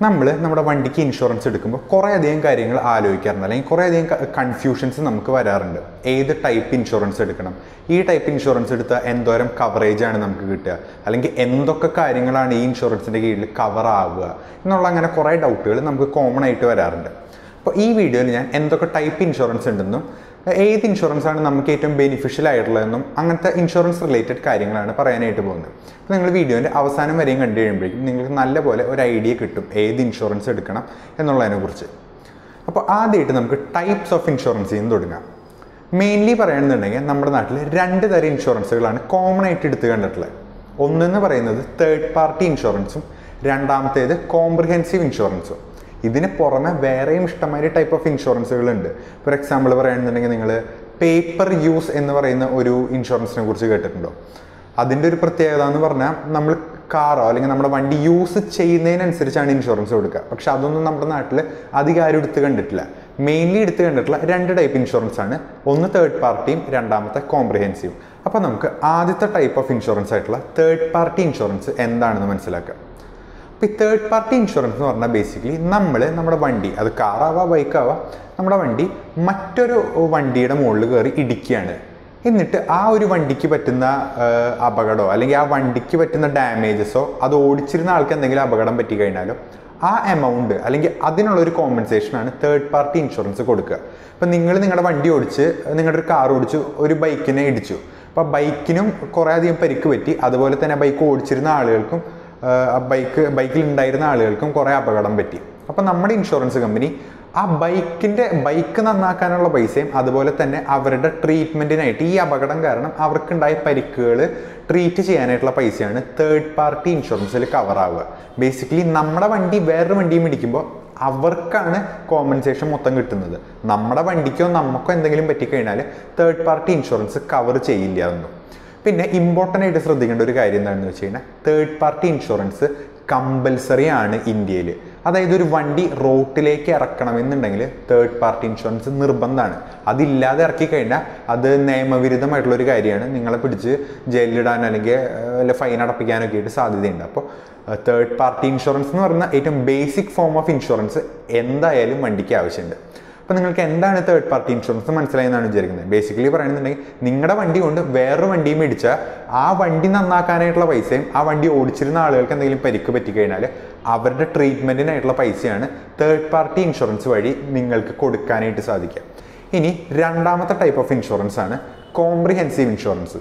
നമ്മൾ നമ്മുടെ വണ്ടിക്ക് ഇൻഷുറൻസ് എടുക്കുമ്പോൾ കുറേ അധികം കാര്യങ്ങൾ ആലോചിക്കാറുണ്ട് അല്ലെങ്കിൽ കുറേ അധികം കൺഫ്യൂഷൻസ് നമുക്ക് വരാറുണ്ട് ഏത് ടൈപ്പ് ഇൻഷുറൻസ് എടുക്കണം ഈ ടൈപ്പ് ഇൻഷുറൻസ് എടുത്താൽ എന്തോരം കവറേജ് ആണ് നമുക്ക് കിട്ടുക അല്ലെങ്കിൽ എന്തൊക്കെ കാര്യങ്ങളാണ് ഈ ഇൻഷുറൻസിൻ്റെ കീഴിൽ കവർ ആവുക എന്നുള്ള അങ്ങനെ കുറേ ഡൗട്ടുകൾ നമുക്ക് കോമൺ ആയിട്ട് വരാറുണ്ട് അപ്പോൾ ഈ വീഡിയോയിൽ ഞാൻ എന്തൊക്കെ ടൈപ്പ് ഇൻഷുറൻസ് ഉണ്ടെന്നും ഏത് ഇൻഷുറൻസ് ആണ് നമുക്ക് ഏറ്റവും ബെനിഫിഷ്യൽ ആയിട്ടുള്ളതെന്നും അങ്ങനത്തെ ഇൻഷുറൻസ് റിലേറ്റഡ് കാര്യങ്ങളാണ് പറയാനായിട്ട് പോകുന്നത് അപ്പോൾ നിങ്ങൾ വീഡിയോൻ്റെ അവസാനം വരെയും കണ്ടു കഴിയുമ്പോഴേക്കും നിങ്ങൾക്ക് നല്ലപോലെ ഒരു ഐഡിയ കിട്ടും ഏത് ഇൻഷുറൻസ് എടുക്കണം എന്നുള്ളതിനെക്കുറിച്ച് അപ്പോൾ ആദ്യമായിട്ട് നമുക്ക് ടൈപ്സ് ഓഫ് ഇൻഷുറൻസിൽ നിന്ന് തുടങ്ങാം മെയിൻലി പറയുകയാണെന്നുണ്ടെങ്കിൽ നമ്മുടെ നാട്ടിൽ രണ്ട് തരം ഇൻഷുറൻസുകളാണ് കോമൺ ആയിട്ട് എടുത്ത് കണ്ടിട്ടുള്ളത് ഒന്നെന്ന് പറയുന്നത് തേർഡ് പാർട്ടി ഇൻഷുറൻസും രണ്ടാമത്തേത് കോംപ്രിഹെൻസീവ് ഇൻഷുറൻസും ഇതിന് പുറമെ വേറെയും ഇഷ്ടമായ ടൈപ്പ് ഓഫ് ഇൻഷുറൻസുകളുണ്ട് ഫോർ എക്സാമ്പിൾ പറയുകയാണെന്നുണ്ടെങ്കിൽ നിങ്ങൾ പേപ്പർ യൂസ് എന്ന് പറയുന്ന ഒരു ഇൻഷുറൻസിനെ കുറിച്ച് കേട്ടിട്ടുണ്ടോ അതിൻ്റെ ഒരു പ്രത്യേകത എന്ന് പറഞ്ഞാൽ നമ്മൾ കാറോ അല്ലെങ്കിൽ നമ്മുടെ വണ്ടി യൂസ് ചെയ്യുന്നതിനനുസരിച്ചാണ് ഇൻഷുറൻസ് കൊടുക്കുക പക്ഷെ അതൊന്നും നമ്മുടെ നാട്ടിൽ അധികം ആരും എടുത്ത് കണ്ടിട്ടില്ല മെയിൻലി എടുത്ത് കണ്ടിട്ടുള്ള രണ്ട് ടൈപ്പ് ഇൻഷുറൻസ് ആണ് ഒന്ന് തേർഡ് പാർട്ടിയും രണ്ടാമത്തെ കോംപ്രിഹെൻസീവും അപ്പോൾ നമുക്ക് ആദ്യത്തെ ടൈപ്പ് ഓഫ് ഇൻഷുറൻസ് ആയിട്ടുള്ള തേർഡ് പാർട്ടി ഇൻഷുറൻസ് എന്താണെന്ന് മനസ്സിലാക്കാം അപ്പോൾ ഈ തേർഡ് പാർട്ടി ഇൻഷുറൻസ് എന്ന് പറഞ്ഞാൽ ബേസിക്കലി നമ്മൾ നമ്മുടെ വണ്ടി അത് കാറാവാം ബൈക്കാവാം നമ്മുടെ വണ്ടി മറ്റൊരു വണ്ടിയുടെ മുകളിൽ കയറി ഇടിക്കുകയാണ് എന്നിട്ട് ആ ഒരു വണ്ടിക്ക് പറ്റുന്ന ആ, അപകടമോ അല്ലെങ്കിൽ ആ വണ്ടിക്ക് പറ്റുന്ന ഡാമേജസോ അത് ഓടിച്ചിരുന്ന ആൾക്ക് എന്തെങ്കിലും അപകടം പറ്റി കഴിഞ്ഞാലോ ആ എമൗണ്ട് അല്ലെങ്കിൽ അതിനുള്ള ഒരു കോമ്പൻസേഷനാണ് തേർഡ് പാർട്ടി ഇൻഷുറൻസ് കൊടുക്കുക ഇപ്പം നിങ്ങൾ നിങ്ങളുടെ വണ്ടി ഓടിച്ച് നിങ്ങളുടെ ഒരു കാർ ഓടിച്ചു ഒരു ബൈക്കിനെ ഇടിച്ചു അപ്പോൾ ബൈക്കിനും കുറേ അധികം പരിക്ക് പറ്റി അതുപോലെ തന്നെ ബൈക്ക് ഓടിച്ചിരുന്ന ആളുകൾക്കും ആ ബൈക്ക് ബൈക്കിൽ ഉണ്ടായിരുന്ന ആളുകൾക്കും കുറേ അപകടം പറ്റി അപ്പം നമ്മുടെ ഇൻഷുറൻസ് കമ്പനി ആ ബൈക്കിൻ്റെ ബൈക്ക് നന്നാക്കാനുള്ള പൈസയും അതുപോലെ തന്നെ അവരുടെ ട്രീറ്റ്മെൻറ്റിനായിട്ട് ഈ അപകടം കാരണം അവർക്കുണ്ടായ പരിക്കുകൾ ട്രീറ്റ് ചെയ്യാനായിട്ടുള്ള പൈസയാണ് തേർഡ് പാർട്ടി ഇൻഷുറൻസിൽ കവർ ആവുക ബേസിക്കലി നമ്മുടെ വണ്ടി വേറൊരു വണ്ടിയും ഇടിക്കുമ്പോൾ അവർക്കാണ് കോമ്പൻസേഷൻ മൊത്തം കിട്ടുന്നത് നമ്മുടെ വണ്ടിക്കോ നമുക്കോ എന്തെങ്കിലും പറ്റിക്കഴിഞ്ഞാൽ തേർഡ് പാർട്ടി ഇൻഷുറൻസ് കവർ ചെയ്യില്ല ഒന്നും പിന്നെ ഇമ്പോർട്ടൻ്റ് ആയിട്ട് ശ്രദ്ധിക്കേണ്ട ഒരു കാര്യം എന്താണെന്ന് വെച്ച് കഴിഞ്ഞാൽ തേർഡ് പാർട്ടി ഇൻഷുറൻസ് കമ്പൽസറി ആണ് ഇന്ത്യയിൽ അതായത് ഒരു വണ്ടി റോട്ടിലേക്ക് ഇറക്കണമെന്നുണ്ടെങ്കിൽ തേർഡ് പാർട്ടി ഇൻഷുറൻസ് നിർബന്ധമാണ് അതില്ലാതെ ഇറക്കി കഴിഞ്ഞാൽ അത് നിയമവിരുദ്ധമായിട്ടുള്ള ഒരു കാര്യമാണ് നിങ്ങളെ പിടിച്ച് ജയിലിലിടാൻ അല്ലെങ്കിൽ വല്ല ഫൈൻ അടപ്പിക്കാനൊക്കെ ആയിട്ട് സാധ്യതയുണ്ട് അപ്പോൾ തേർഡ് പാർട്ടി ഇൻഷുറൻസ് എന്ന് പറയുന്ന ഏറ്റവും ബേസിക് ഫോം ഓഫ് ഇൻഷുറൻസ് എന്തായാലും വണ്ടിക്ക് ആവശ്യമുണ്ട് അപ്പോൾ നിങ്ങൾക്ക് എന്താണ് തേർഡ് പാർട്ടി ഇൻഷുറൻസ് മനസ്സിലായെന്നാണ് വിചാരിക്കുന്നത് ബേസിക്കലി പറയുന്നുണ്ടെങ്കിൽ നിങ്ങളുടെ വണ്ടി കൊണ്ട് വേറൊരു വണ്ടിയും മേടിച്ചാൽ ആ വണ്ടി നന്നാക്കാനായിട്ടുള്ള പൈസയും ആ വണ്ടി ഓടിച്ചിരുന്ന ആളുകൾക്ക് എന്തെങ്കിലും പരിക്ക് പറ്റിക്കഴിഞ്ഞാൽ അവരുടെ ട്രീറ്റ്മെൻറ്റിനായിട്ടുള്ള പൈസയാണ് തേർഡ് പാർട്ടി ഇൻഷുറൻസ് വഴി നിങ്ങൾക്ക് കൊടുക്കാനായിട്ട് സാധിക്കുക ഇനി രണ്ടാമത്തെ ടൈപ്പ് ഓഫ് ഇൻഷുറൻസ് ആണ് കോംപ്രിഹെൻസീവ് ഇൻഷുറൻസ്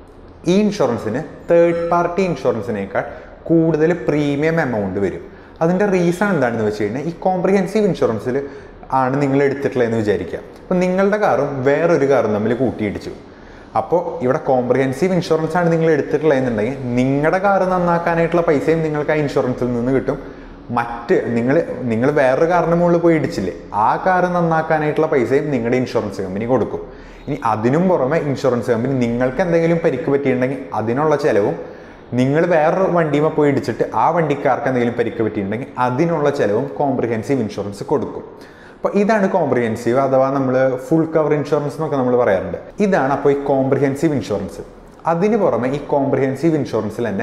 ഈ ഇൻഷുറൻസിന് തേർഡ് പാർട്ടി ഇൻഷുറൻസിനേക്കാൾ കൂടുതൽ പ്രീമിയം എമൗണ്ട് വരും അതിൻ്റെ റീസൺ എന്താണെന്ന് വെച്ച് കഴിഞ്ഞാൽ ഈ കോംപ്രിഹെൻസീവ് ഇൻഷുറൻസിൽ ആണ് നിങ്ങൾ എടുത്തിട്ടുള്ളതെന്ന് വിചാരിക്കുക അപ്പോൾ നിങ്ങളുടെ കാറും വേറൊരു കാറും തമ്മിൽ കൂട്ടിയിടിച്ചു അപ്പോൾ ഇവിടെ കോംപ്രിഹെൻസീവ് ഇൻഷുറൻസ് ആണ് നിങ്ങൾ എടുത്തിട്ടുള്ളതെന്നുണ്ടെങ്കിൽ നിങ്ങളുടെ കാറ് നന്നാക്കാനായിട്ടുള്ള പൈസയും നിങ്ങൾക്ക് ആ ഇൻഷുറൻസിൽ നിന്ന് കിട്ടും മറ്റ് നിങ്ങൾ നിങ്ങൾ വേറൊരു കാറിന് മുകളിൽ പോയി ഇടിച്ചില്ലേ ആ കാറ് നന്നാക്കാനായിട്ടുള്ള പൈസയും നിങ്ങളുടെ ഇൻഷുറൻസ് കമ്പനി കൊടുക്കും ഇനി അതിനും പുറമെ ഇൻഷുറൻസ് കമ്പനി നിങ്ങൾക്ക് എന്തെങ്കിലും പരിക്ക് പറ്റിയിട്ടുണ്ടെങ്കിൽ അതിനുള്ള ചിലവും നിങ്ങൾ വേറൊരു വണ്ടിയുമേ പോയി ഇടിച്ചിട്ട് ആ വണ്ടിക്കാർക്ക് എന്തെങ്കിലും പരിക്ക് പറ്റിയിട്ടുണ്ടെങ്കിൽ അതിനുള്ള ചിലവും കോംപ്രിഹെൻസീവ് ഇൻഷുറൻസ് കൊടുക്കും അപ്പോൾ ഇതാണ് കോംപ്രിഹെൻസീവ് അഥവാ നമ്മൾ ഫുൾ കവർ ഇൻഷുറൻസ് എന്നൊക്കെ നമ്മൾ പറയാറുണ്ട് ഇതാണ് അപ്പോൾ ഈ കോംപ്രിഹെൻസീവ് ഇൻഷുറൻസ് അതിന് പുറമെ ഈ കോംപ്രിഹെൻസീവ് ഇൻഷുറൻസിൽ തന്നെ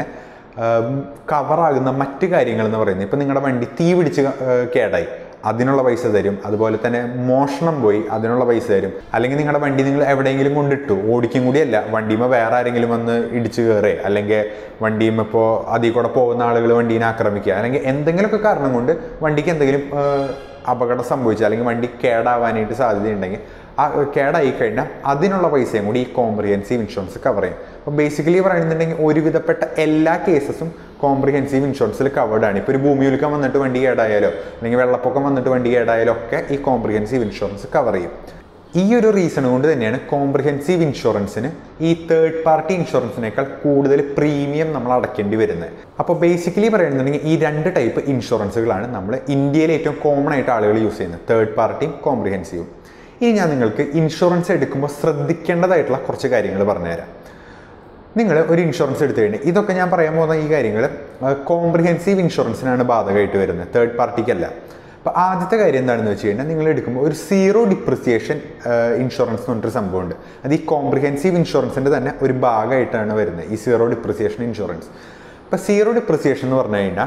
കവറാകുന്ന മറ്റ് കാര്യങ്ങൾ എന്ന് പറയുന്നത് ഇപ്പം നിങ്ങളുടെ വണ്ടി തീ പിടിച്ച് ഏർ കേടായി അതിനുള്ള പൈസ തരും അതുപോലെ തന്നെ മോഷണം പോയി അതിനുള്ള പൈസ തരും അല്ലെങ്കിൽ നിങ്ങളുടെ വണ്ടി നിങ്ങൾ എവിടെയെങ്കിലും കൊണ്ടിട്ടു ഓടിക്കും കൂടിയല്ല വണ്ടിയുമ്പോൾ വേറെ ആരെങ്കിലും വന്ന് ഇടിച്ചു കയറേ അല്ലെങ്കിൽ വണ്ടിയും ഇപ്പോൾ അതിൽ കൂടെ പോകുന്ന ആളുകൾ വണ്ടീനെ ആക്രമിക്കുക അല്ലെങ്കിൽ എന്തെങ്കിലുമൊക്കെ കാരണം കൊണ്ട് വണ്ടിക്ക് എന്തെങ്കിലും ഏർ, അപകടം സംഭവിച്ചു അല്ലെങ്കിൽ വണ്ടി കേടാവാനായിട്ട് സാധ്യതയുണ്ടെങ്കിൽ ആ കേടായി കഴിഞ്ഞാൽ അതിനുള്ള പൈസയും കൂടി ഈ കോംപ്രിഹെൻസീവ് ഇൻഷുറൻസ് കവർ ചെയ്യും അപ്പോൾ ബേസിക്കലി പറയുന്നുണ്ടെങ്കിൽ ഒരുവിധപ്പെട്ട എല്ലാ കേസസും കോംപ്രിഹെൻസീവ് ഇൻഷുറൻസിൽ കവേർഡ് ആണ് ഇപ്പോൾ ഒരു ഭൂമിയൊലുക്കം വന്നിട്ട് വണ്ടി കേടായാലോ അല്ലെങ്കിൽ വെള്ളപ്പൊക്കം വന്നിട്ട് വണ്ടി കേടായാലോ ഒക്കെ ഈ കോംപ്രിഹെൻസീവ് ഇൻഷുറൻസ് കവർ ചെയ്യും ഈ ഒരു റീസൺ കൊണ്ട് തന്നെയാണ് കോംപ്രിഹെൻസീവ് ഇൻഷുറൻസിന് ഈ തേർഡ് പാർട്ടി ഇൻഷുറൻസിനേക്കാൾ കൂടുതൽ പ്രീമിയം നമ്മൾ അടയ്ക്കേണ്ടി വരുന്നത് അപ്പോൾ ബേസിക്കലി പറയുന്നുണ്ടെങ്കിൽ ഈ രണ്ട് ടൈപ്പ് ഇൻഷുറൻസുകളാണ് നമ്മൾ ഇന്ത്യയിൽ ഏറ്റവും കോമൺ ആയിട്ട് ആളുകൾ യൂസ് ചെയ്യുന്നത് തേർഡ് പാർട്ടിയും കോംപ്രിഹെൻസീവും ഇനി ഞാൻ നിങ്ങൾക്ക് ഇൻഷുറൻസ് എടുക്കുമ്പോൾ ശ്രദ്ധിക്കേണ്ടതായിട്ടുള്ള കുറച്ച് കാര്യങ്ങൾ പറഞ്ഞുതരാം നിങ്ങൾ ഒരു ഇൻഷുറൻസ് എടുത്തു കഴിഞ്ഞാൽ ഇതൊക്കെ ഞാൻ പറയാൻ പോകുന്ന ഈ കാര്യങ്ങൾ കോംപ്രിഹെൻസീവ് ഇൻഷുറൻസിനാണ് ബാധകമായിട്ട് വരുന്നത് തേർഡ് പാർട്ടിക്കല്ല അപ്പോൾ ആദ്യത്തെ കാര്യം എന്താണെന്ന് വെച്ച് കഴിഞ്ഞാൽ നിങ്ങൾ എടുക്കുമ്പോൾ ഒരു സീറോ ഡിപ്രിസിയേഷൻ ഇൻഷുറൻസ് എന്ന് പറഞ്ഞൊരു സംഭവമുണ്ട് അത് ഈ കോംപ്രിഹെൻസീവ് ഇൻഷുറൻസിൻ്റെ തന്നെ ഒരു ഭാഗമായിട്ടാണ് വരുന്നത് ഈ സീറോ ഡിപ്രിസിയേഷൻ ഇൻഷുറൻസ് അപ്പോൾ സീറോ ഡിപ്രിസിയേഷൻ എന്ന് പറഞ്ഞു കഴിഞ്ഞാൽ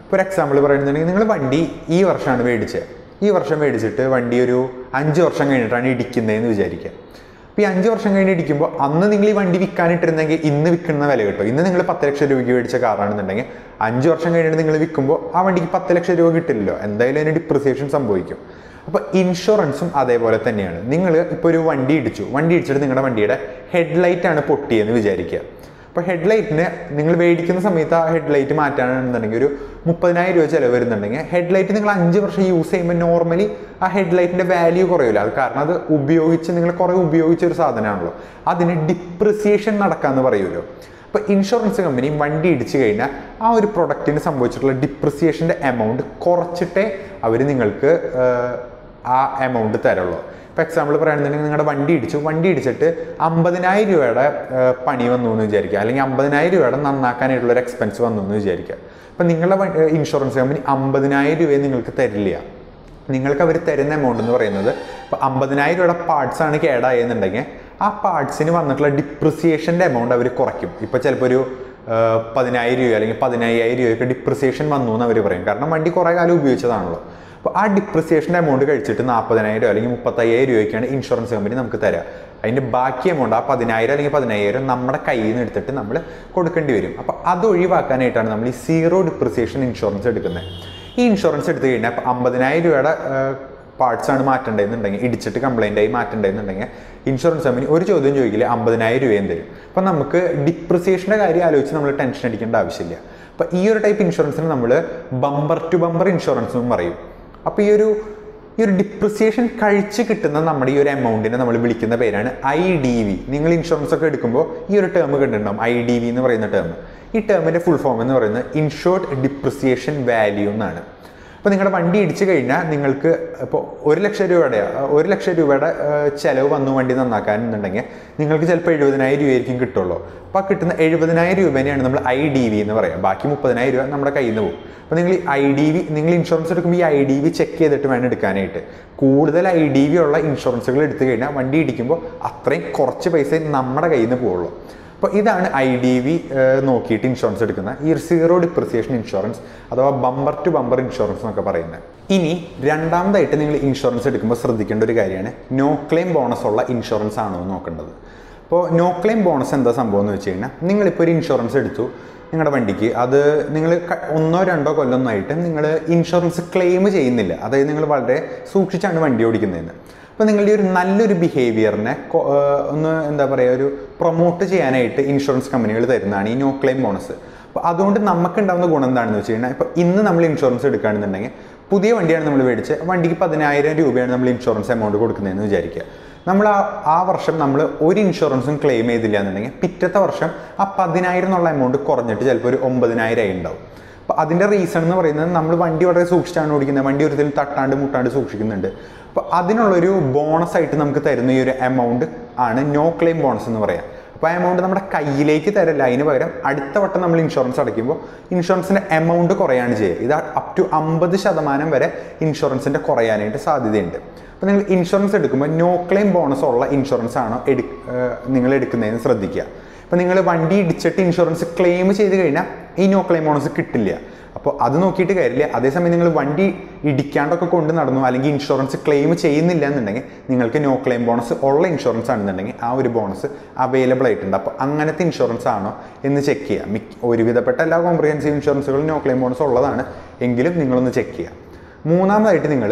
ഇപ്പോൾ ഒരു എക്സാമ്പിൾ പറയുന്നുണ്ടെങ്കിൽ നിങ്ങൾ വണ്ടി ഈ വർഷമാണ് മേടിച്ചത് ഈ വർഷം മേടിച്ചിട്ട് വണ്ടി ഒരു അഞ്ച് വർഷം കഴിഞ്ഞിട്ടാണ് ഇടിക്കുന്നതെന്ന് വിചാരിക്കുക അപ്പോൾ ഈ അഞ്ച് വർഷം കഴിഞ്ഞ് ഇടിക്കുമ്പോൾ അന്ന് നിങ്ങൾ ഈ വണ്ടി വിൽക്കാനിട്ടിരുന്നെങ്കിൽ ഇന്ന് വിൽക്കുന്ന വില കിട്ടും ഇന്ന് നിങ്ങൾ പത്ത് ലക്ഷം രൂപയ്ക്ക് മേടിച്ച കാറാണെന്നുണ്ടെങ്കിൽ അഞ്ച് വർഷം കഴിഞ്ഞിട്ട് നിങ്ങൾ വിൽക്കുമ്പോൾ ആ വണ്ടിക്ക് പത്ത് ലക്ഷം രൂപ കിട്ടില്ലല്ലോ എന്തായാലും അതിന് ഡിപ്രിസിയേഷൻ സംഭവിക്കും അപ്പോൾ ഇൻഷുറൻസും അതേപോലെ തന്നെയാണ് നിങ്ങൾ ഇപ്പോൾ ഒരു വണ്ടി ഇടിച്ചു വണ്ടി ഇടിച്ചിട്ട് നിങ്ങളുടെ വണ്ടിയുടെ ഹെഡ്ലൈറ്റ് ആണ് പൊട്ടിയെന്ന് വിചാരിക്കുക അപ്പോൾ ഹെഡ്ലൈറ്റിന് നിങ്ങൾ മേടിക്കുന്ന സമയത്ത് ആ ഹെഡ്ലൈറ്റ് മാറ്റാണെന്നുണ്ടെങ്കിൽ ഒരു മുപ്പതിനായിരം രൂപ ചിലവ് വരുന്നുണ്ടെങ്കിൽ ഹെഡ്ലൈറ്റ് നിങ്ങൾ അഞ്ച് വർഷം യൂസ് ചെയ്യുമ്പോൾ നോർമലി ആ ഹെഡ്ലൈറ്റിൻ്റെ വാല്യൂ കുറയില്ല അത് കാരണം അത് ഉപയോഗിച്ച് നിങ്ങൾ കുറേ ഉപയോഗിച്ച ഒരു സാധനമാണല്ലോ അതിന് ഡിപ്രിസിയേഷൻ നടക്കാമെന്ന് പറയുമല്ലോ അപ്പോൾ ഇൻഷുറൻസ് കമ്പനി വണ്ടി ഇടിച്ചു കഴിഞ്ഞാൽ ആ ഒരു പ്രൊഡക്റ്റിന് സംഭവിച്ചിട്ടുള്ള ഡിപ്രിസിയേഷൻ്റെ എമൗണ്ട് കുറച്ചിട്ടേ അവർ നിങ്ങൾക്ക് ആഹ്, ആ എമൗണ്ട് തരുള്ളൂ ഇപ്പോൾ എക്സാമ്പിൾ പറയുകയാണെന്നുണ്ടെങ്കിൽ നിങ്ങളുടെ വണ്ടി ഇടിച്ചു വണ്ടി ഇടിച്ചിട്ട് അമ്പതിനായിരം രൂപയുടെ ആഹ്, പണി വന്നു എന്ന് വിചാരിക്കുക അല്ലെങ്കിൽ അമ്പതിനായിരം രൂപയുടെ നന്നാക്കാനായിട്ടുള്ള ഒരു എക്സ്പെൻസ് വന്നു എന്ന് വിചാരിക്കുക അപ്പം നിങ്ങളുടെ വ- ആഹ്, ഇൻഷുറൻസ് കമ്പനി അമ്പതിനായിരം രൂപയെ നിങ്ങൾക്ക് തരില്ല നിങ്ങൾക്ക് അവർ തരുന്ന എമൗണ്ട് എന്ന് പറയുന്നത് ഇപ്പോൾ അമ്പതിനായിരം രൂപയുടെ പാർട്സ് ആണ് കേടായെന്നുണ്ടെങ്കിൽ ആ പാർട്സിന് വന്നിട്ടുള്ള ഡിപ്രിസിയേഷൻ്റെ എമൗണ്ട് അവർ കുറയ്ക്കും ഇപ്പോൾ ചിലപ്പോൾ ഒരു ആ, പതിനായിരം രൂപ അല്ലെങ്കിൽ പതിനയ്യായിരം രൂപയൊക്കെ ഡിപ്രിസിയേഷൻ വന്നു എന്ന് അവർ പറയും കാരണം വണ്ടി കുറേ കാലം ഉപയോഗിച്ചതാണല്ലോ അപ്പോൾ ആ ഡിപ്രിസിയേഷൻ്റെ എമൗണ്ട് കഴിച്ചിട്ട് നാൽപ്പതിനായിരം അല്ലെങ്കിൽ മുപ്പത്തയ്യായിരം രൂപയ്ക്കാണ് ഇൻഷുറൻസ് കമ്പനി നമുക്ക് തരിക അതിൻ്റെ ബാക്കി എമൗണ്ട് ആ പതിനായിരം അല്ലെങ്കിൽ പതിനയ്യായിരം നമ്മുടെ കയ്യിൽ നിന്ന് എടുത്തിട്ട് നമ്മൾ കൊടുക്കേണ്ടി വരും അപ്പോൾ അത് ഒഴിവാക്കാനായിട്ടാണ് നമ്മൾ ഈ സീറോ ഡിപ്രിസിയേഷൻ ഇൻഷുറൻസ് എടുക്കുന്നത് ഈ ഇൻഷുറൻസ് എടുത്തു കഴിഞ്ഞാൽ ഇപ്പോൾ അമ്പതിനായിരം രൂപയുടെ പാർട്സ് ആണ് മാറ്റേണ്ടതെന്നുണ്ടെങ്കിൽ ഇടിച്ചിട്ട് കംപ്ലൈൻ്റ് ആയി മാറ്റേണ്ടതെന്നുണ്ടെങ്കിൽ ഇൻഷുറൻസ് കമ്പനി ഒരു ചോദ്യം ചോദിക്കില്ല അമ്പതിനായിരം രൂപയും തരും അപ്പം നമുക്ക് ഡിപ്രിസിയേഷൻ്റെ കാര്യം ആലോചിച്ച് നമ്മൾ ടെൻഷൻ അടിക്കേണ്ട ആവശ്യമില്ല അപ്പോൾ ഈ ഒരു ടൈപ്പ് ഇൻഷുറൻസിന് നമ്മൾ ബമ്പർ ടു ബമ്പർ ഇൻഷുറൻസ് എന്നും പറയും അപ്പോൾ ഈ ഒരു ഈ ഒരു ഡിപ്രിസിയേഷൻ കഴിച്ച് കിട്ടുന്ന നമ്മുടെ ഈ ഒരു എമൗണ്ടിനെ നമ്മൾ വിളിക്കുന്ന പേരാണ് ഐ ഡി വി നിങ്ങൾ ഇൻഷുറൻസ് ഒക്കെ എടുക്കുമ്പോൾ ഈ ഒരു ടേം കണ്ടിട്ടുണ്ടാവും ഐ ഡി വി എന്ന് പറയുന്ന ടേം ഈ ടേമിൻ്റെ ഫുൾ ഫോം എന്ന് പറയുന്നത് ഇൻഷുർഡ് ഡിപ്രിസിയേഷൻ വാല്യൂ എന്നാണ് അപ്പോൾ നിങ്ങളുടെ വണ്ടി ഇടിച്ചു കഴിഞ്ഞാൽ നിങ്ങൾക്ക് ഇപ്പോൾ ഒരു ലക്ഷം രൂപയുടെ ആ, ഒരു ലക്ഷം രൂപയുടെ ആ, ചെലവ് വന്നു വണ്ടി നന്നാക്കാനെന്നുണ്ടെങ്കിൽ നിങ്ങൾക്ക് ചിലപ്പോൾ എഴുപതിനായിരം രൂപയായിരിക്കും കിട്ടുള്ളൂ അപ്പോൾ ആ കിട്ടുന്ന എഴുപതിനായിരം രൂപേനെയാണ് നമ്മൾ ഐ ഡി വി എന്ന് പറയുക ബാക്കി മുപ്പതിനായിരം രൂപ നമ്മുടെ കയ്യിൽ നിന്ന് പോകും അപ്പോൾ നിങ്ങൾ ഈ ഐ ഡി വി നിങ്ങൾ ഇൻഷുറൻസ് എടുക്കുമ്പോൾ ഈ ഐ ഡി വി ചെക്ക് ചെയ്തിട്ട് വേണം എടുക്കാനായിട്ട് കൂടുതൽ ഐ ഡി വി ഉള്ള ഇൻഷുറൻസുകൾ എടുത്തു കഴിഞ്ഞാൽ വണ്ടി ഇടിക്കുമ്പോൾ അത്രയും കുറച്ച് പൈസ നമ്മുടെ കയ്യിൽ നിന്ന് പോവുള്ളൂ അപ്പോൾ ഇതാണ് ഐ ഡി വി നോക്കിയിട്ട് ഇൻഷുറൻസ് എടുക്കുന്ന ഈ ഒരു സീറോ ഡിപ്രിസിയേഷൻ ഇൻഷുറൻസ് അഥവാ ബമ്പർ ടു ബമ്പർ ഇൻഷുറൻസ് എന്നൊക്കെ പറയുന്നത് ഇനി രണ്ടാമതായിട്ട് നിങ്ങൾ ഇൻഷുറൻസ് എടുക്കുമ്പോൾ ശ്രദ്ധിക്കേണ്ട ഒരു കാര്യമാണ് നോ ക്ലെയിം ബോണസ് ഉള്ള ഇൻഷുറൻസ് ആണോ എന്ന് നോക്കേണ്ടത് അപ്പോൾ നോ ക്ലെയിം ബോണസ് എന്താ സംഭവം എന്ന് വെച്ച് കഴിഞ്ഞാൽ നിങ്ങളിപ്പോൾ ഒരു ഇൻഷുറൻസ് എടുത്തു നിങ്ങളുടെ വണ്ടിക്ക് അത് നിങ്ങൾ ക- ഒന്നോ രണ്ടോ കൊല്ലമൊന്നായിട്ട് നിങ്ങൾ ഇൻഷുറൻസ് ക്ലെയിം ചെയ്യുന്നില്ല അതായത് നിങ്ങൾ വളരെ സൂക്ഷിച്ചാണ് വണ്ടി ഓടിക്കുന്നതെന്ന് അപ്പോൾ നിങ്ങളുടെ ഒരു നല്ലൊരു ബിഹേവിയറിനെ കൊ- ഏഹ് ഒന്ന് എന്താ പറയുക ഒരു പ്രൊമോട്ട് ചെയ്യാനായിട്ട് ഇൻഷുറൻസ് കമ്പനികൾ തരുന്നതാണ് ഈ നോ ക്ലെയിം ബോണസ് അപ്പോൾ അതുകൊണ്ട് നമുക്ക് ഉണ്ടാകുന്ന ഗുണം എന്താണെന്ന് വെച്ച് കഴിഞ്ഞാൽ ഇപ്പോൾ ഇന്ന് നമ്മൾ ഇൻഷുറൻസ് എടുക്കുകയാണെന്നുണ്ടെങ്കിൽ പുതിയ വണ്ടിയാണ് നമ്മൾ മേടിച്ചത് വണ്ടിക്ക് പതിനായിരം രൂപയാണ് നമ്മൾ ഇൻഷുറൻസ് എമൗണ്ട് കൊടുക്കുന്നതെന്ന് വിചാരിക്കുക നമ്മൾ ആ ആ വർഷം നമ്മൾ ഒരു ഇൻഷുറൻസും ക്ലെയിം ചെയ്തില്ല എന്നുണ്ടെങ്കിൽ പിറ്റത്തെ വർഷം ആ പതിനായിരം എന്നുള്ള എമൗണ്ട് കുറഞ്ഞിട്ട് ചിലപ്പോൾ ഒരു ഒമ്പതിനായിരം ആയി ഉണ്ടാവും അപ്പോൾ അതിൻ്റെ റീസൺ എന്ന് പറയുന്നത് നമ്മൾ വണ്ടി വളരെ സൂക്ഷിച്ചാണ് ഓടിക്കുന്നത് വണ്ടി ഒരിക്കലും തട്ടാണ്ട് മുട്ടാണ്ട് സൂക്ഷിക്കുന്നുണ്ട് അപ്പോൾ അതിനുള്ളൊരു ബോണസ് ആയിട്ട് നമുക്ക് തരുന്ന ഈ ഒരു എമൗണ്ട് ആണ് നോ ക്ലെയിം ബോണസ് എന്ന് പറയാം അപ്പോൾ ആ എമൗണ്ട് നമ്മുടെ കയ്യിലേക്ക് തരല്ല അതിന് പകരം അടുത്ത വട്ടം നമ്മൾ ഇൻഷുറൻസ് അടയ്ക്കുമ്പോൾ ഇൻഷുറൻസിൻ്റെ എമൗണ്ട് കുറയാണ് ചെയ്യുക ഇത് അപ് ടു അമ്പത് ശതമാനം വരെ ഇൻഷുറൻസിൻ്റെ കുറയാനായിട്ട് സാധ്യതയുണ്ട് അപ്പോൾ നിങ്ങൾ ഇൻഷുറൻസ് എടുക്കുമ്പോൾ നോ ക്ലെയിം ബോണസ് ഉള്ള ഇൻഷുറൻസ് ആണോ എടു ഏഹ് നിങ്ങൾ എടുക്കുന്നതെന്ന് ശ്രദ്ധിക്കുക അപ്പോൾ നിങ്ങൾ വണ്ടി ഇടിച്ചിട്ട് ഇൻഷുറൻസ് ക്ലെയിം ചെയ്ത് കഴിഞ്ഞാൽ ഈ നോ ക്ലെയിം ബോണസ് കിട്ടില്ല അപ്പോൾ അത് നോക്കിയിട്ട് കാര്യമില്ല അതേസമയം നിങ്ങൾ വണ്ടി ഇടിക്കാണ്ടൊക്കെ കൊണ്ട് നടന്നു അല്ലെങ്കിൽ ഇൻഷുറൻസ് ക്ലെയിം ചെയ്യുന്നില്ല എന്നുണ്ടെങ്കിൽ നിങ്ങൾക്ക് നോ ക്ലെയിം ബോണസ് ഉള്ള ഇൻഷുറൻസ് ആണെന്നുണ്ടെങ്കിൽ ആ ഒരു ബോണസ് അവൈലബിൾ ആയിട്ടുണ്ട് അപ്പോൾ അങ്ങനത്തെ ഇൻഷുറൻസ് ആണോ എന്ന് ചെക്ക് ചെയ്യുക മിക്ക ഒരുവിധപ്പെട്ട എല്ലാ കോംപ്രിഹെൻസീവ് ഇൻഷുറൻസുകളും നോ ക്ലെയിം ബോണസ് ഉള്ളതാണ് എങ്കിലും നിങ്ങളൊന്ന് ചെക്ക് ചെയ്യുക മൂന്നാമതായിട്ട് നിങ്ങൾ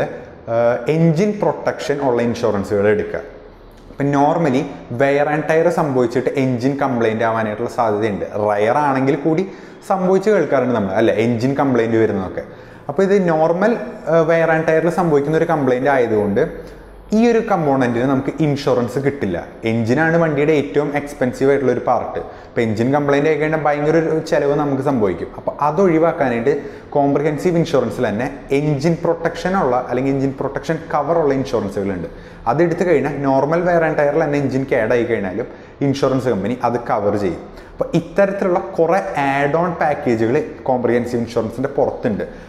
എൻജിൻ പ്രൊട്ടക്ഷൻ ഉള്ള ഇൻഷുറൻസുകൾ എടുക്കുക ഇപ്പം നോർമലി വെയർ ആൻഡ് ടയർ സംഭവിച്ചിട്ട് എൻജിൻ കംപ്ലൈൻ്റ് ആവാനായിട്ടുള്ള സാധ്യതയുണ്ട് റയർ ആണെങ്കിൽ കൂടി സംഭവിച്ച് കേൾക്കാറുണ്ട് നമ്മൾ അല്ല എൻജിൻ കംപ്ലൈൻറ്റ് വരുന്നതൊക്കെ അപ്പോൾ ഇത് നോർമൽ വെയർ ആൻഡ് ടയറിൽ സംഭവിക്കുന്ന ഒരു കംപ്ലൈൻറ്റ് ആയതുകൊണ്ട് ഈ ഒരു കമ്പോണൻറ്റിന് നമുക്ക് ഇൻഷുറൻസ് കിട്ടില്ല എഞ്ചിനാണ് വണ്ടിയുടെ ഏറ്റവും എക്സ്പെൻസീവ് ആയിട്ടുള്ള ഒരു പാർട്ട് അപ്പോൾ എഞ്ചിൻ കംപ്ലൈൻറ്റ് ആയി കഴിഞ്ഞാൽ ഭയങ്കര ഒരു ചിലവ് നമുക്ക് സംഭവിക്കും അപ്പോൾ അത് ഒഴിവാക്കാനായിട്ട് കോംപ്രിഹെൻസീവ് ഇൻഷുറൻസിൽ തന്നെ എഞ്ചിൻ പ്രൊട്ടക്ഷൻ ഉള്ള അല്ലെങ്കിൽ എഞ്ചിൻ പ്രൊട്ടക്ഷൻ കവർ ഉള്ള ഇൻഷുറൻസുകളുണ്ട് അത് എടുത്തു കഴിഞ്ഞാൽ നോർമൽ വെയർ ആൻഡ് ടയറിൽ തന്നെ എഞ്ചിൻ കേടായി കഴിഞ്ഞാലും ഇൻഷുറൻസ് കമ്പനി അത് കവർ ചെയ്യും അപ്പോൾ ഇത്തരത്തിലുള്ള കുറേ ആഡ് ഓൺ പാക്കേജുകൾ കോംപ്രിഹെൻസീവ് ഇൻഷുറൻസിൻ്റെ പുറത്തുണ്ട്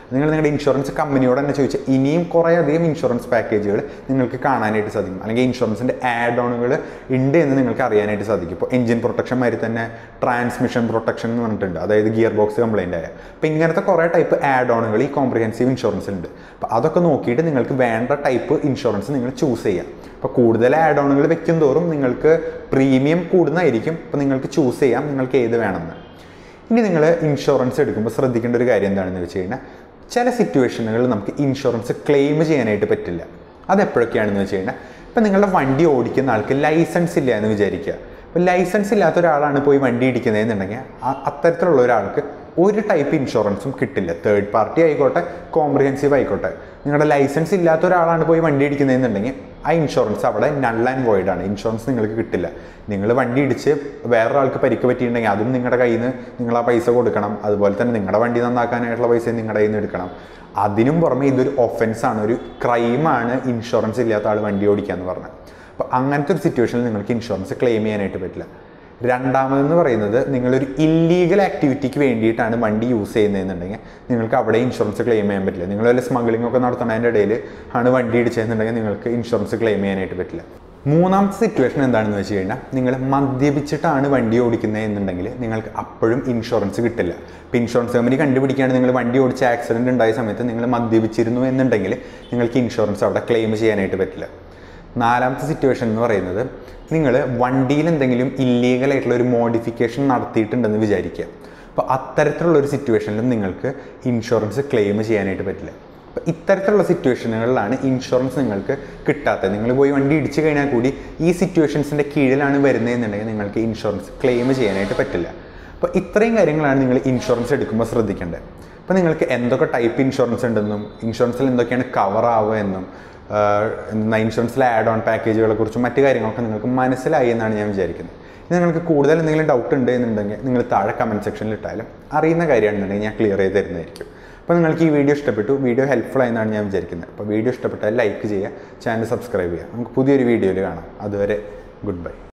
നിങ്ങൾ നിങ്ങളുടെ ഇൻഷുറൻസ് കമ്പനിയോട് തന്നെ ചോദിച്ചാൽ ഇനിയും കുറേ അധികം ഇൻഷുറൻസ് പാക്കേജുകൾ നിങ്ങൾക്ക് കാണാനായിട്ട് സാധിക്കും അല്ലെങ്കിൽ ഇൻഷുറൻസിൻ്റെ ആഡ് ഓണുകൾ ഉണ്ട് എന്ന് നിങ്ങൾക്ക് അറിയാനായിട്ട് സാധിക്കും ഇപ്പോൾ എഞ്ചിൻ പ്രൊട്ടക്ഷൻ മാതിരി തന്നെ ട്രാൻസ്മിഷൻ പ്രൊട്ടക്ഷൻ എന്ന് പറഞ്ഞിട്ടുണ്ട് അതായത് ഗിയർ ബോക്സ് കംപ്ലൈൻ്റ് ആയ അപ്പോൾ ഇങ്ങനത്തെ കുറേ ടൈപ്പ് ആഡ് ഓണുകൾ ഈ കോംപ്രിഹെൻസീവ് ഇൻഷുറൻസിലുണ്ട് അപ്പോൾ അതൊക്കെ നോക്കിയിട്ട് നിങ്ങൾക്ക് വേണ്ട ടൈപ്പ് ഇൻഷുറൻസ് നിങ്ങൾ ചൂസ് ചെയ്യാം അപ്പോൾ കൂടുതൽ ആഡ് ഓണുകൾ വെക്കും തോറും നിങ്ങൾക്ക് പ്രീമിയം കൂടുന്നതായിരിക്കും അപ്പോൾ നിങ്ങൾക്ക് ചൂസ് ചെയ്യാം നിങ്ങൾക്ക് ഏത് വേണമെന്ന് ഇനി നിങ്ങൾ ഇൻഷുറൻസ് എടുക്കുമ്പോൾ ശ്രദ്ധിക്കേണ്ട ഒരു കാര്യം എന്താണെന്ന് വെച്ച് കഴിഞ്ഞാൽ ചില സിറ്റുവേഷനുകളിൽ നമുക്ക് ഇൻഷുറൻസ് ക്ലെയിം ചെയ്യാനായിട്ട് പറ്റില്ല അതെപ്പോഴൊക്കെയാണെന്ന് വെച്ച് കഴിഞ്ഞാൽ ഇപ്പം നിങ്ങളുടെ വണ്ടി ഓടിക്കുന്ന ആൾക്ക് ലൈസൻസ് ഇല്ല എന്ന് വിചാരിക്കുക അപ്പോൾ ലൈസൻസ് ഇല്ലാത്ത ഒരാളാണ് പോയി വണ്ടി ഇടിക്കുന്നതെന്നുണ്ടെങ്കിൽ ആ- അത്തരത്തിലുള്ള ഒരാൾക്ക് ഒരു ടൈപ്പ് ഇൻഷുറൻസും കിട്ടില്ല തേർഡ് പാർട്ടി ആയിക്കോട്ടെ കോംപ്രിഹെൻസീവ് ആയിക്കോട്ടെ നിങ്ങളുടെ ലൈസൻസ് ഇല്ലാത്ത ഒരാളാണ് പോയി വണ്ടി ഇടിക്കുന്നതെന്നുണ്ടെങ്കിൽ ആ ഇൻഷുറൻസ് അവിടെ നൾ ആൻഡ് വോയിഡ് ആണ് ഇൻഷുറൻസ് നിങ്ങൾക്ക് കിട്ടില്ല നിങ്ങൾ വണ്ടി ഇടിച്ച് വേറൊരാൾക്ക് പരിക്ക് പറ്റിയിട്ടുണ്ടെങ്കിൽ അതും നിങ്ങളുടെ കയ്യിൽ നിന്ന് നിങ്ങൾ ആ പൈസ കൊടുക്കണം അതുപോലെ തന്നെ നിങ്ങളുടെ വണ്ടി നന്നാക്കാനായിട്ടുള്ള പൈസ നിങ്ങളുടെ കയ്യിൽ നിന്ന് എടുക്കണം അതിനും പുറമെ ഇതൊരു ഒഫൻസ് ആണ് ഒരു ക്രൈമാണ് ഇൻഷുറൻസ് ഇല്ലാത്ത ആൾ വണ്ടി ഓടിക്കുക എന്ന് പറഞ്ഞാൽ അപ്പോൾ അങ്ങനത്തെ ഒരു സിറ്റുവേഷനിൽ നിങ്ങൾക്ക് ഇൻഷുറൻസ് ക്ലെയിം ചെയ്യാനായിട്ട് പറ്റില്ല രണ്ടാമതെന്ന് പറയുന്നത് നിങ്ങളൊരു ഇല്ലീഗൽ ആക്ടിവിറ്റിക്ക് വേണ്ടിയിട്ടാണ് വണ്ടി യൂസ് ചെയ്യുന്നതെന്നുണ്ടെങ്കിൽ നിങ്ങൾക്ക് അവിടെ ഇൻഷുറൻസ് ക്ലെയിം ചെയ്യാൻ പറ്റില്ല നിങ്ങൾ വല്ല സ്മഗ്ലിംഗ് ഒക്കെ നടത്തുന്നതിൻ്റെ ഇടയിൽ ആണ് വണ്ടി ഇടിച്ചതെന്നുണ്ടെങ്കിൽ നിങ്ങൾക്ക് ഇൻഷുറൻസ് ക്ലെയിം ചെയ്യാനായിട്ട് പറ്റില്ല മൂന്നാമത്തെ സിറ്റുവേഷൻ എന്താണെന്ന് വെച്ച് കഴിഞ്ഞാൽ നിങ്ങൾ മദ്യപിച്ചിട്ടാണ് വണ്ടി ഓടിക്കുന്നത് എന്നുണ്ടെങ്കിൽ നിങ്ങൾക്ക് അപ്പോഴും ഇൻഷുറൻസ് കിട്ടില്ല ഇപ്പോൾ ഇൻഷുറൻസ് കമ്പനി കണ്ടുപിടിക്കുകയാണ് നിങ്ങൾ വണ്ടി ഓടിച്ച് ആക്സിഡൻറ്റ് ഉണ്ടായ സമയത്ത് നിങ്ങൾ മദ്യപിച്ചിരുന്നു എന്നുണ്ടെങ്കിൽ നിങ്ങൾക്ക് ഇൻഷുറൻസ് അവിടെ ക്ലെയിം ചെയ്യാനായിട്ട് പറ്റില്ല നാലാമത്തെ സിറ്റുവേഷൻ എന്ന് പറയുന്നത് നിങ്ങൾ വണ്ടിയിൽ എന്തെങ്കിലും ഇല്ലീഗൽ ആയിട്ടുള്ള ഒരു മോഡിഫിക്കേഷൻ നടത്തിയിട്ടുണ്ടെന്ന് വിചാരിക്കുക അപ്പോൾ അത്തരത്തിലുള്ള ഒരു സിറ്റുവേഷനിലും നിങ്ങൾക്ക് ഇൻഷുറൻസ് ക്ലെയിം ചെയ്യാനായിട്ട് പറ്റില്ല അപ്പോൾ ഇത്തരത്തിലുള്ള സിറ്റുവേഷനുകളിലാണ് ഇൻഷുറൻസ് നിങ്ങൾക്ക് കിട്ടാത്തത് നിങ്ങൾ പോയി വണ്ടി ഇടിച്ചു കഴിഞ്ഞാൽ കൂടി ഈ സിറ്റുവേഷൻസിൻ്റെ കീഴിലാണ് വരുന്നതെന്നുണ്ടെങ്കിൽ നിങ്ങൾക്ക് ഇൻഷുറൻസ് ക്ലെയിം ചെയ്യാനായിട്ട് പറ്റില്ല അപ്പോൾ ഇത്രയും കാര്യങ്ങളാണ് നിങ്ങൾ ഇൻഷുറൻസ് എടുക്കുമ്പോൾ ശ്രദ്ധിക്കേണ്ടത് അപ്പോൾ നിങ്ങൾക്ക് എന്തൊക്കെ ടൈപ്പ് ഇൻഷുറൻസ് ഉണ്ടെന്നും ഇൻഷുറൻസിൽ എന്തൊക്കെയാണ് കവർ ആവുക എന്നും ആഹ് ഇൻഷുറൻസിലെ ആഡ് ഓൺ പാക്കേജുകളെ കുറിച്ചും മറ്റു കാര്യങ്ങളൊക്കെ നിങ്ങൾക്ക് മനസ്സിലായി എന്നാണ് ഞാൻ വിചാരിക്കുന്നത് ഇനി നിങ്ങൾക്ക് കൂടുതൽ എന്തെങ്കിലും ഡൗട്ട് ഉണ്ട് എന്നുണ്ടെങ്കിൽ നിങ്ങൾ താഴെ കമൻറ്റ് സെക്ഷനിൽ ഇട്ടാലും അറിയുന്ന കാര്യമാണെന്നുണ്ടെങ്കിൽ ഞാൻ ക്ലിയർ ചെയ്ത് തരുന്നതായിരിക്കും അപ്പോൾ നിങ്ങൾക്ക് ഈ വീഡിയോ ഇഷ്ടപ്പെട്ടു വീഡിയോ ഹെൽപ്ഫുൾ ആയെന്നാണ് ഞാൻ വിചാരിക്കുന്നത് അപ്പോൾ വീഡിയോ ഇഷ്ടപ്പെട്ടാൽ ലൈക്ക് ചെയ്യുക ചാനൽ സബ്സ്ക്രൈബ് ചെയ്യുക നമുക്ക് പുതിയൊരു വീഡിയോയിൽ കാണാം അതുവരെ ഗുഡ് ബൈ